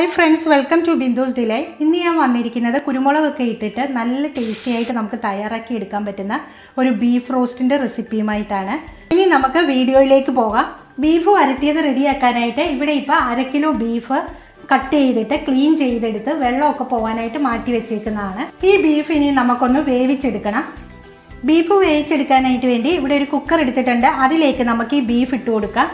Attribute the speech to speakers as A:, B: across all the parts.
A: hi friends welcome to Bindu's ഡിലേ ഇന്ന് ഞാൻ വന്നിരിക്കുന്നത് കുരുമുളകൊക്കെ ഇട്ടിട്ട് നല്ല ടേസ്റ്റി ആയിട്ട് നമുക്ക് തയ്യാറാക്കി എടുക്കാൻ പറ്റുന്ന ഒരു ബീഫ് റോസ്റ്റിൻ്റെ റെസിപ്പിയുമായിട്ടാണ് ഇനി നമുക്ക് വീഡിയോയിലേക്ക് പോകാം ബീഫ് വരട്ടിയത് റെഡിയാക്കാനായിട്ട് ഇവിടെ ഇപ്പോൾ അര കിലോ ബീഫ് കട്ട് ചെയ്തിട്ട് ക്ലീൻ ചെയ്തെടുത്ത് വെള്ളമൊക്കെ പോകാനായിട്ട് മാറ്റി വെച്ചേക്കുന്നതാണ് ഈ ബീഫ് ഇനി നമുക്കൊന്ന് വേവിച്ചെടുക്കണം ബീഫ് വേവിച്ചെടുക്കാനായിട്ട് വേണ്ടി ഇവിടെ ഒരു കുക്കർ എടുത്തിട്ടുണ്ട് അതിലേക്ക് നമുക്ക് ഈ ബീഫ് ഇട്ട് കൊടുക്കാം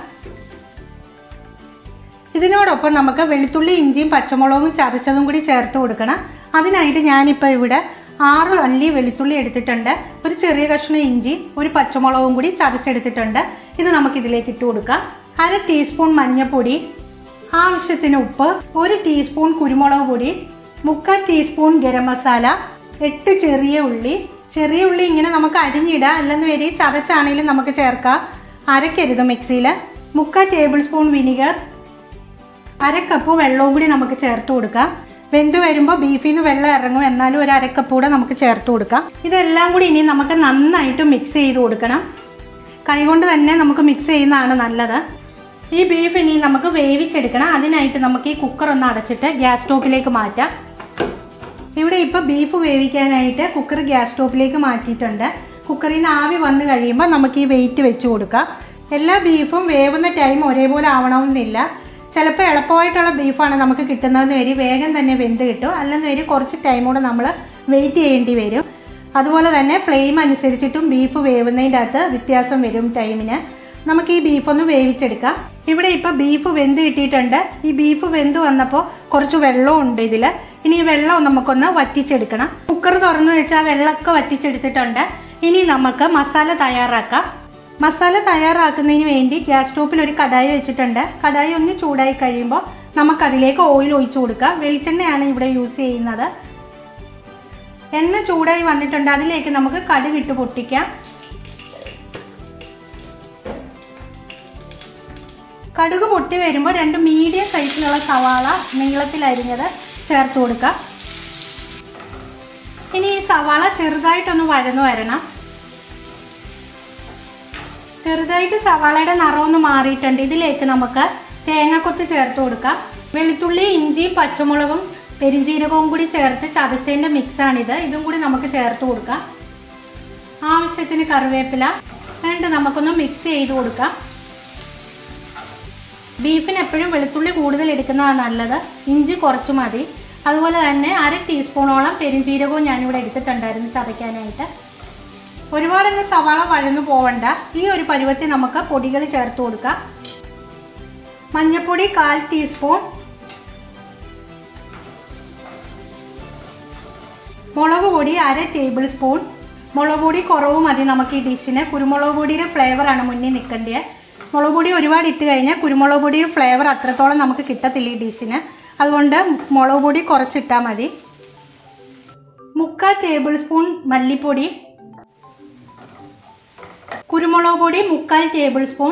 A: ഇതിനോടൊപ്പം നമുക്ക് വെളുത്തുള്ളി ഇഞ്ചിയും പച്ചമുളകും ചതച്ചതും കൂടി ചേർത്ത് കൊടുക്കണം അതിനായിട്ട് ഞാനിപ്പോൾ ഇവിടെ ആറ് അല്ലി വെളുത്തുള്ളി എടുത്തിട്ടുണ്ട് ഒരു ചെറിയ കഷ്ണം ഇഞ്ചി ഒരു പച്ചമുളകും കൂടി ചതച്ചെടുത്തിട്ടുണ്ട് ഇത് നമുക്ക് ഇതിലേക്ക് ഇട്ട് കൊടുക്കാം അര ടീസ്പൂൺ മഞ്ഞൾപ്പൊടി ആവശ്യത്തിന് ഉപ്പ് ഒരു ടീസ്പൂൺ കുരുമുളക് പൊടി മുക്കാൽ ടീസ്പൂൺ ഗരം മസാല എട്ട് ചെറിയ ഉള്ളി ചെറിയ ഉള്ളി ഇങ്ങനെ നമുക്ക് അരിഞ്ഞിടാം അല്ലെന്ന് വരി ചതച്ചാണെങ്കിലും നമുക്ക് ചേർക്കാം അരക്കരുത് മിക്സിയിൽ മുക്കാൽ ടേബിൾ സ്പൂൺ വിനിഗർ അരക്കപ്പ് വെള്ളവും കൂടി നമുക്ക് ചേർത്ത് കൊടുക്കാം വെന്ത് വരുമ്പോൾ ബീഫിൽ നിന്ന് വെള്ളം ഇറങ്ങും എന്നാലും ഒരു അരക്കപ്പ് കൂടെ നമുക്ക് ചേർത്ത് കൊടുക്കാം ഇതെല്ലാം കൂടി ഇനി നമുക്ക് നന്നായിട്ട് മിക്സ് ചെയ്ത് കൊടുക്കണം കൈകൊണ്ട് തന്നെ നമുക്ക് മിക്സ് ചെയ്യുന്നതാണ് നല്ലത് ഈ ബീഫ് ഇനി നമുക്ക് വേവിച്ചെടുക്കണം അതിനായിട്ട് നമുക്ക് ഈ കുക്കർ ഒന്ന് അടച്ചിട്ട് ഗ്യാസ് സ്റ്റോപ്പിലേക്ക് മാറ്റാം ഇവിടെ ഇപ്പോൾ ബീഫ് വേവിക്കാനായിട്ട് കുക്കർ ഗ്യാസ് സ്റ്റോപ്പിലേക്ക് മാറ്റിയിട്ടുണ്ട് കുക്കറിൽ നിന്ന് ആവി വന്നു കഴിയുമ്പോൾ നമുക്ക് ഈ വെയിറ്റ് വെച്ച് കൊടുക്കാം എല്ലാ ബീഫും വേവുന്ന ടൈം ഒരേപോലെ ആവണമെന്നില്ല ചിലപ്പോൾ എളുപ്പമായിട്ടുള്ള ബീഫാണ് നമുക്ക് കിട്ടുന്നതെന്ന് വരി വേഗം തന്നെ വെന്ത് കിട്ടും അല്ലെന്ന് വരി കുറച്ച് ടൈം കൂടെ നമ്മൾ വെയിറ്റ് ചെയ്യേണ്ടി വരും അതുപോലെ തന്നെ ഫ്ലെയിം അനുസരിച്ചിട്ടും ബീഫ് വേവുന്നതിൻ്റെ അകത്ത് വ്യത്യാസം വരും ടൈമിന് നമുക്ക് ഈ ബീഫ് ഒന്ന് വേവിച്ചെടുക്കാം ഇവിടെ ഇപ്പോൾ ബീഫ് വെന്ത് കിട്ടിയിട്ടുണ്ട് ഈ ബീഫ് വെന്ത് വന്നപ്പോൾ കുറച്ച് വെള്ളവും ഉണ്ട് ഇതിൽ ഇനി ഈ വെള്ളം നമുക്കൊന്ന് വറ്റിച്ചെടുക്കണം കുക്കർ തുറന്നു വെച്ചാൽ വെള്ളമൊക്കെ വറ്റിച്ചെടുത്തിട്ടുണ്ട് ഇനി നമുക്ക് മസാല തയ്യാറാക്കാം മസാല തയ്യാറാക്കുന്നതിന് വേണ്ടി ഗ്യാസ് സ്റ്റോപ്പിൽ ഒരു കടായി വെച്ചിട്ടുണ്ട് കടായി ഒന്ന് ചൂടായി കഴിയുമ്പോൾ നമുക്കതിലേക്ക് ഓയിൽ ഒഴിച്ചു കൊടുക്കാം വെളിച്ചെണ്ണയാണ് ഇവിടെ യൂസ് ചെയ്യുന്നത് എണ്ണ ചൂടായി വന്നിട്ടുണ്ട് അതിലേക്ക് നമുക്ക് കടുകിട്ട് പൊട്ടിക്കാം കടുക് പൊട്ടി വരുമ്പോൾ രണ്ട് മീഡിയം സൈസിലുള്ള സവാള നീളത്തിൽ അരിഞ്ഞത് ചേർത്ത് കൊടുക്കാം ഇനി ഈ സവാള ചെറുതായിട്ടൊന്ന് വഴന്നു വരണം ചെറുതായിട്ട് സവാളയുടെ നിറമൊന്ന് മാറിയിട്ടുണ്ട് ഇതിലേക്ക് നമുക്ക് തേങ്ങാക്കൊത്ത് ചേർത്ത് കൊടുക്കാം വെളുത്തുള്ളി ഇഞ്ചിയും പച്ചമുളകും പെരിഞ്ജീരകവും കൂടി ചേർത്ത് ചതച്ചതിൻ്റെ മിക്സാണിത് ഇതും കൂടി നമുക്ക് ചേർത്ത് കൊടുക്കാം ആവശ്യത്തിന് കറിവേപ്പില വേണ്ട നമുക്കൊന്ന് മിക്സ് ചെയ്ത് കൊടുക്കാം ബീഫിന് എപ്പോഴും വെളുത്തുള്ളി കൂടുതൽ എടുക്കുന്നതാണ് നല്ലത് ഇഞ്ചി കുറച്ച് മതി അതുപോലെ തന്നെ അര ടീസ്പൂണോളം പെരിഞ്ജീരകവും ഞാനിവിടെ എടുത്തിട്ടുണ്ടായിരുന്നു ചതയ്ക്കാനായിട്ട് ഒരുപാടങ്ങ് സവാള വഴന്നു പോവണ്ട ഈ ഒരു പരുവത്തിൽ നമുക്ക് പൊടികൾ ചേർത്ത് കൊടുക്കാം മഞ്ഞൾപ്പൊടി കാൽ ടീസ്പൂൺ മുളക് പൊടി അര ടേബിൾ സ്പൂൺ മുളക് പൊടി കുറവ് മതി നമുക്ക് ഈ ഡിഷിന് കുരുമുളക് പൊടിയുടെ ഫ്ലേവറാണ് മുന്നിൽ നിൽക്കേണ്ടത് മുളക് പൊടി ഒരുപാട് ഇട്ട് കഴിഞ്ഞാൽ കുരുമുളക് പൊടിയുടെ ഫ്ലേവർ അത്രത്തോളം നമുക്ക് കിട്ടത്തില്ല ഈ ഡിഷിന് അതുകൊണ്ട് മുളക് പൊടി കുറച്ചിട്ടാൽ മതി മുക്കാൽ ടേബിൾ സ്പൂൺ മല്ലിപ്പൊടി കുരുമുളക് പൊടി മുക്കാൽ ടേബിൾ സ്പൂൺ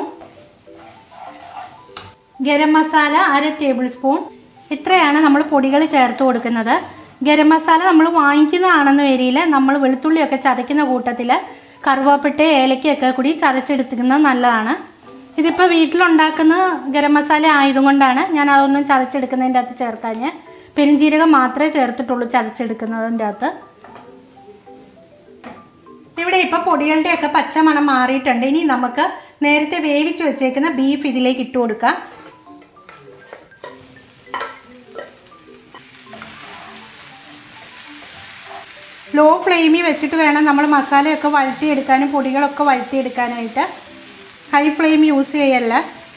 A: ഗരം മസാല അര ടേബിൾ സ്പൂൺ ഇത്രയാണ് നമ്മൾ പൊടികൾ ചേർത്ത് കൊടുക്കുന്നത് ഗരം മസാല നമ്മൾ വാങ്ങിക്കുന്നതാണെന്ന് വരിയിൽ നമ്മൾ വെളുത്തുള്ളിയൊക്കെ ചതയ്ക്കുന്ന കൂട്ടത്തിൽ കറുവാപ്പട്ട ഏലക്കയൊക്കെ കൂടി ചതച്ചെടുക്കുന്നത് നല്ലതാണ് ഇതിപ്പോൾ വീട്ടിലുണ്ടാക്കുന്ന ഗരം മസാല ആയതുകൊണ്ടാണ് ഞാൻ അതൊന്നും ചതച്ചെടുക്കുന്നതിൻ്റെ അകത്ത് ചേർക്കാഞ്ഞ് പെരുംജീരകം മാത്രമേ ചേർത്തിട്ടുള്ളൂ ചതച്ചെടുക്കുന്നതിൻ്റെ അകത്ത് ഇവിടെ ഇപ്പോൾ പൊടികളുടെയൊക്കെ പച്ചമണം മാറിയിട്ടുണ്ട് ഇനി നമുക്ക് നേരത്തെ വേവിച്ച് വെച്ചേക്കുന്ന ബീഫ് ഇതിലേക്ക് ഇട്ട് കൊടുക്കാം ലോ ഫ്ലെയിമിൽ വെച്ചിട്ട് വേണം നമ്മൾ മസാലയൊക്കെ വഴറ്റിയെടുക്കാനും പൊടികളൊക്കെ വഴറ്റിയെടുക്കാനായിട്ട് ഹൈ ഫ്ലെയിം യൂസ് ചെയ്യല്ല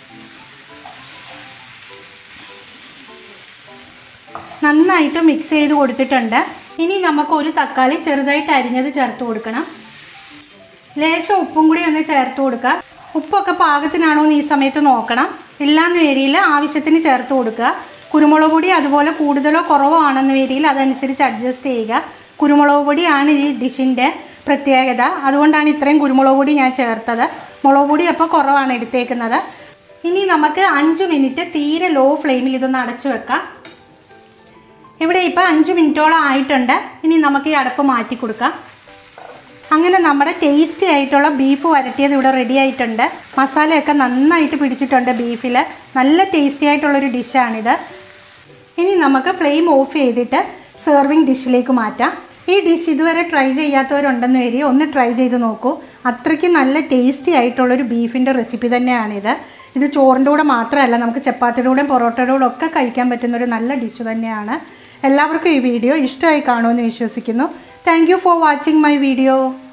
A: നന്നായിട്ട് മിക്സ് ചെയ്ത് കൊടുത്തിട്ടുണ്ട് ഇനി നമുക്ക് ഒരു തക്കാളി ചെറുതായിട്ട് അരിഞ്ഞത് ചേർത്ത് കൊടുക്കണം ലേശം ഉപ്പും കൂടി ഒന്ന് ചേർത്ത് കൊടുക്കുക ഉപ്പൊക്കെ പാകത്തിനാണോ എന്ന് ഈ സമയത്ത് നോക്കണം ഇല്ലാന്ന് വരിയിൽ ആവശ്യത്തിന് ചേർത്ത് കൊടുക്കുക കുരുമുളക് പൊടി അതുപോലെ കൂടുതലോ കുറവോ ആണെന്ന് വരിയിൽ അതനുസരിച്ച് അഡ്ജസ്റ്റ് ചെയ്യുക കുരുമുളക് പൊടിയാണ് ഈ ഡിഷിൻ്റെ പ്രത്യേകത അതുകൊണ്ടാണ് ഇത്രയും കുരുമുളക് പൊടി ഞാൻ ചേർത്തത് മുളക് പൊടി അപ്പോൾ കുറവാണ് എടുത്തേക്കുന്നത് ഇനി നമുക്ക് അഞ്ച് മിനിറ്റ് തീരെ ലോ ഫ്ലെയിമിൽ ഇതൊന്ന് അടച്ചു വെക്കാം ഇവിടെ ഇപ്പോൾ അഞ്ച് മിനിറ്റോളം ആയിട്ടുണ്ട് ഇനി നമുക്ക് ഈ അടപ്പ് മാറ്റി കൊടുക്കാം അങ്ങനെ നമ്മുടെ ടേസ്റ്റി ആയിട്ടുള്ള ബീഫ് വരട്ടിയത് ഇവിടെ റെഡി ആയിട്ടുണ്ട് മസാലയൊക്കെ നന്നായിട്ട് പിടിച്ചിട്ടുണ്ട് ബീഫിൽ നല്ല ടേസ്റ്റി ആയിട്ടുള്ളൊരു ഡിഷാണിത് ഇനി നമുക്ക് ഫ്ലെയിം ഓഫ് ചെയ്തിട്ട് സെർവിങ് ഡിഷിലേക്ക് മാറ്റാം ഈ ഡിഷ് ഇതുവരെ ട്രൈ ചെയ്യാത്തവരുണ്ടെന്ന് വരി ഒന്ന് ട്രൈ ചെയ്ത് നോക്കൂ അത്രയ്ക്ക് നല്ല ടേസ്റ്റി ആയിട്ടുള്ളൊരു ബീഫിൻ്റെ റെസിപ്പി തന്നെയാണിത് ഇത് ചോറിൻ്റെ കൂടെ മാത്രമല്ല നമുക്ക് ചപ്പാത്തിയുടെ കൂടെ പൊറോട്ടയുടെ കൂടെ ഒക്കെ കഴിക്കാൻ പറ്റുന്ന ഒരു നല്ല ഡിഷ് തന്നെയാണ് എല്ലാവർക്കും ഈ വീഡിയോ ഇഷ്ടമായി കാണുമെന്ന് വിശ്വസിക്കുന്നു thank you for watching my video